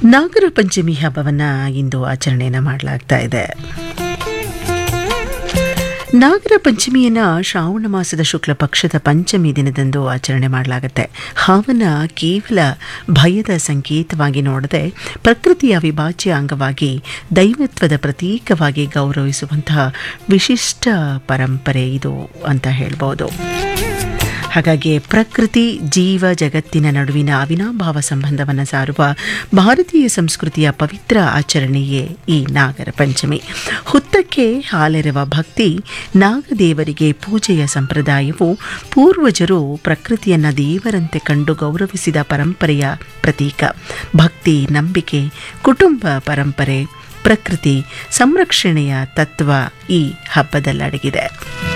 ನಾಗರ ಪಂಚಮಿ ಹಬ್ಬವನ್ನು ಇಂದು ಆಚರಣೆಯನ್ನು ಮಾಡಲಾಗ್ತಾ ಇದೆ ನಾಗರ ಪಂಚಮಿಯನ್ನ ಶ್ರಾವಣ ಮಾಸದ ಶುಕ್ಲ ಪಕ್ಷದ ಪಂಚಮಿ ದಿನದಂದು ಆಚರಣೆ ಮಾಡಲಾಗುತ್ತೆ ಹಾವನ್ನ ಕೇವಲ ಭಯದ ಸಂಕೇತವಾಗಿ ನೋಡದೆ ಪ್ರಕೃತಿಯ ಅವಿಭಾಜ್ಯ ಅಂಗವಾಗಿ ದೈವತ್ವದ ಪ್ರತೀಕವಾಗಿ ಗೌರವಿಸುವಂತಹ ವಿಶಿಷ್ಟ ಪರಂಪರೆ ಇದು ಅಂತ ಹೇಳ್ಬೋದು ಹಾಗಾಗಿ ಪ್ರಕೃತಿ ಜೀವ ಜಗತ್ತಿನ ನಡುವಿನ ಅವಿನಾಭಾವ ಸಂಬಂಧವನ್ನು ಸಾರುವ ಭಾರತೀಯ ಸಂಸ್ಕೃತಿಯ ಪವಿತ್ರ ಆಚರಣೆಯೇ ಈ ನಾಗರ ಪಂಚಮಿ ಹುತ್ತಕ್ಕೆ ಹಾಲೆರವ ಭಕ್ತಿ ನಾಗದೇವರಿಗೆ ಪೂಜೆಯ ಸಂಪ್ರದಾಯವು ಪೂರ್ವಜರು ಪ್ರಕೃತಿಯನ್ನು ದೇವರಂತೆ ಕಂಡು ಗೌರವಿಸಿದ ಪರಂಪರೆಯ ಪ್ರತೀಕ ಭಕ್ತಿ ನಂಬಿಕೆ ಕುಟುಂಬ ಪರಂಪರೆ ಪ್ರಕೃತಿ ಸಂರಕ್ಷಣೆಯ ತತ್ವ ಈ ಹಬ್ಬದಲ್ಲಡಗಿದೆ